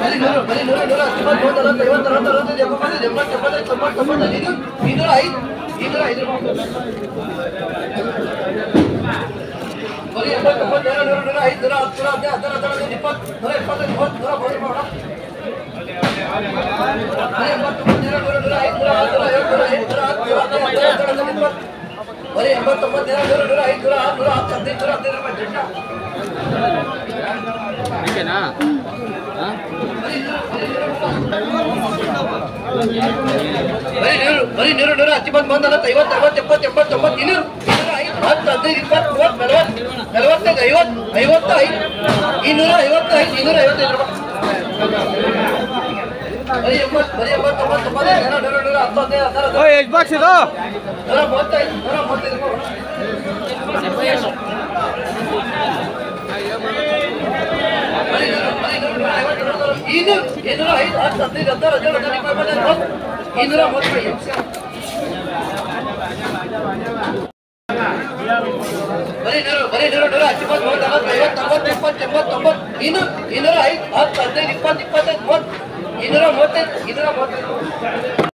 ಬರೀ ನೂರು ಬರೀ ನೂರು ನೂರ ಹತ್ತೊಂಬತ್ತು ಮೂವತ್ತು ನಲವತ್ತು ಐವತ್ತು ಅರವತ್ತು ಅರವತ್ತೈದು ಎಪ್ಪತ್ತೈದು ಎಂಬತ್ತು ಎಂಬತ್ತೈದು ತೊಂಬತ್ತು ತೊಂಬತ್ತೈದು ಇದು ಇನ್ನೂರ ಐದು ಇನ್ನೂರ ಐದು ಬರೀ ಎಂಬತ್ತೊಂಬತ್ತು ನೂರ ನೂರ ನೂರ ಐದು ನೂರ ಹತ್ತು ನೂರ ಹದಿನೈದು ಹದಿನಾರು ಹದಿನೈದು ಇಪ್ಪತ್ತು ನೂರ ಇಪ್ಪತ್ತೈದು ಮೂವತ್ತು ನೂರ ಮೂವತ್ತು ಮಾಡೋಣ ಬರೀ ಎಂಬತ್ತೊಂಬತ್ತು ನೂರ ನೂರ ನೂರ ಐದು ನೂರ ಹತ್ತು ನೂರ ಐವತ್ತು ನೂರ ಐದು ನೂರ ಹತ್ತು ನೂರ ಹದಿನೈದು ಹದಿನಾರು ಹದಿನೇಳು ಹದಿನೆಂಟು ಇಪ್ಪತ್ತು ಬರೀ ಎಂಬತ್ತೊಂಬತ್ತು ನೂರ ನೂರ ನೂರ ಐದು ನೂರ ಆರು ನೂರ ಹತ್ತು ಹದಿನೈದು ನೂರ ಹದಿನೈದು ರೂಪಾಯಿ ಜಂಡ ಹಿಂಗೇನಾ ಬರೀ ನೀರು ಬರೀ ನೀರು ನೂರ ಹತ್ತೊಂಬತ್ತು ಬಂದ ನಲವತ್ತು ಐವತ್ತು ಅರವತ್ತು ಎಪ್ಪತ್ತು ಎಂಬತ್ತು ತೊಂಬತ್ತು ಇನ್ನೂರು ಇನ್ನೂರ ಐದು ಹತ್ತು ಹದಿನೈದು ಇಪ್ಪತ್ತು ಮೂವತ್ತು ನಲವತ್ತು ನಲವತ್ತೈದು ಐವತ್ತು ಐವತ್ತು ಐದು ಇನ್ನೂರ ಐವತ್ತು ಐದು ಇನ್ನೂರ ಐವತ್ತೈದು ರೂಪಾಯಿ ಬರೀ ಎಂಬತ್ತು ಬರೀ ಎಂಬತ್ತೊಂಬತ್ತು ತೊಂಬತ್ತೈದು ನೂರ ನೂರ ನೂರ ಹತ್ತು ಹದಿನೈದು ಹದಿನಾರು ಓ ಎಷ್ಟು ಬಾಕ್ಸ್ ಇದು ನೂರ ಮೂವತ್ತೈದು ನೂರ ಮೂವತ್ತೈದು ರೂಪಾಯಿ ಬರೀ ನೂರು, ಬರೀ ನೂರು, ನೂರ ಐವತ್ತು, ನೂರ ನಲವತ್ತು, ಇನ್ನೂರು ಇನ್ನೂರ ಐದು ಹತ್ತು ಹದಿನೈದು ಹದಿನಾರು ಹದಿನೇಳು ಹದಿನೆಂಟು ಇಪ್ಪತ್ತು ಇಪ್ಪತ್ತೈದು ಮೂವತ್ತು ಇನ್ನೂರ ಮೂವತ್ತೈದು ಬರೀ ನೂರು ಬರೀ ನೂರು ನೂರ ಹತ್ತೊಂಬತ್ತು ಮೂವತ್ತು ನಲವತ್ತು ಐವತ್ತು ಅರವತ್ತು ಎಪ್ಪತ್ತು ಎಂಬತ್ತು ತೊಂಬತ್ತು ಇನ್ನೂರು ಇನ್ನೂರ ಐದು ಹತ್ತು ಹದಿನೈದು ಇಪ್ಪತ್ತು ಇಪ್ಪತ್ತೈದು ಮೂವತ್ತು ಇನ್ನೂರ ಮೂವತ್ತೈದು ಇನ್ನೂರ ಮೂವತ್ತೈದು